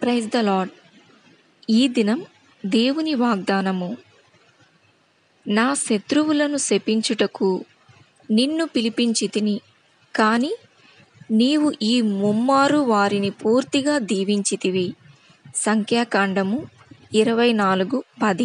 praise the lord ఈ దినం దేవుని వాగ్దానము నా శత్రువులను శపించుటకు నిన్ను పిలిపించి తిని కానీ నీవు ఈ ముమ్మారు వారిని పూర్తిగా దీవించితివి సంఖ్యాకాండము ఇరవై నాలుగు పది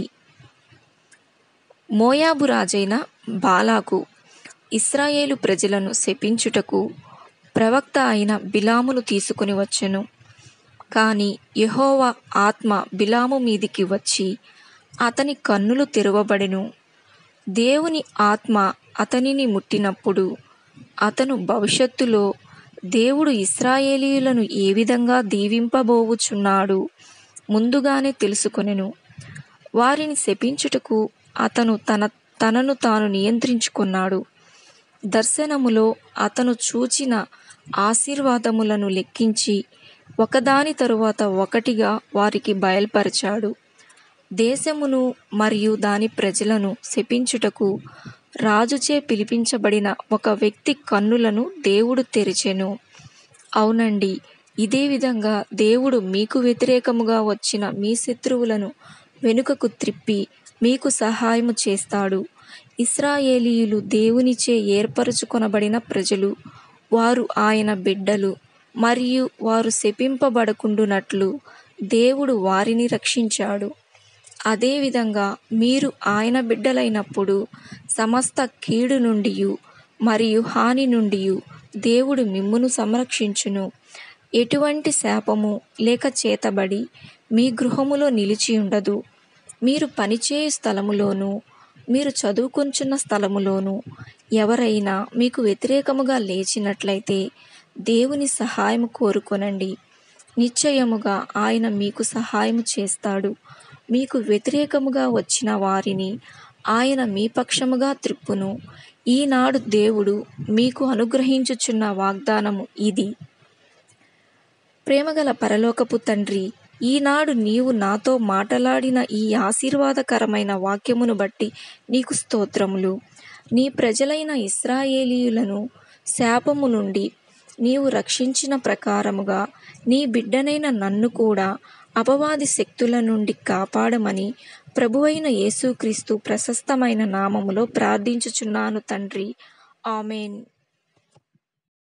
మోయాబు రాజైన బాలాకు ఇస్రాయేలు ప్రజలను శపించుటకు ప్రవక్త అయిన బిలామును తీసుకుని వచ్చెను కానీ యెహోవా ఆత్మ బిలాము మీదికి వచ్చి అతని కన్నులు తెరవబడెను దేవుని ఆత్మ అతనిని ముట్టినప్పుడు అతను భవిష్యత్తులో దేవుడు ఇస్రాయేలీయులను ఏ విధంగా దీవింపబోవుచున్నాడు ముందుగానే తెలుసుకొనెను వారిని శపించుటకు అతను తన తనను తాను నియంత్రించుకున్నాడు దర్శనములో అతను చూచిన ఆశీర్వాదములను లెక్కించి ఒకదాని తరువాత ఒకటిగా వారికి బయల్పరచాడు దేశమును మరియు దాని ప్రజలను శపించుటకు రాజుచే పిలిపించబడిన ఒక వ్యక్తి కన్నులను దేవుడు తెరిచెను అవునండి ఇదే విధంగా దేవుడు మీకు వ్యతిరేకముగా వచ్చిన మీ శత్రువులను వెనుకకు త్రిప్పి మీకు సహాయము చేస్తాడు ఇస్రాయేలీయులు దేవునిచే ఏర్పరచుకొనబడిన ప్రజలు వారు ఆయన బిడ్డలు మరియు వారు శపింపబడకుండునట్లు దేవుడు వారిని రక్షించాడు అదేవిధంగా మీరు ఆయన బిడ్డలైనప్పుడు సమస్త కీడు నుండి మరియు హాని నుండి దేవుడు మిమ్మును సంరక్షించును ఎటువంటి శాపము లేక చేతబడి మీ గృహములో నిలిచి ఉండదు మీరు పనిచేయు స్థలములోను మీరు చదువుకుంటున్న స్థలములోను ఎవరైనా మీకు వ్యతిరేకముగా లేచినట్లయితే దేవుని సహాయము కోరుకొనండి నిశ్చయముగా ఆయన మీకు సహాయము చేస్తాడు మీకు వ్యతిరేకముగా వచ్చిన వారిని ఆయన మీ పక్షముగా త్రిప్పును ఈనాడు దేవుడు మీకు అనుగ్రహించుచున్న వాగ్దానము ఇది ప్రేమగల పరలోకపు తండ్రి ఈనాడు నీవు నాతో మాటలాడిన ఈ ఆశీర్వాదకరమైన వాక్యమును బట్టి నీకు స్తోత్రములు నీ ప్రజలైన ఇస్రాయేలీయులను శాపము నుండి నీవు రక్షించిన ప్రకారముగా నీ బిడ్డనైన నన్ను కూడా అపవాది శక్తుల నుండి కాపాడమని ప్రభువైన యేసుక్రీస్తు ప్రశస్తమైన నామములో ప్రార్థించుచున్నాను తండ్రి ఆమెన్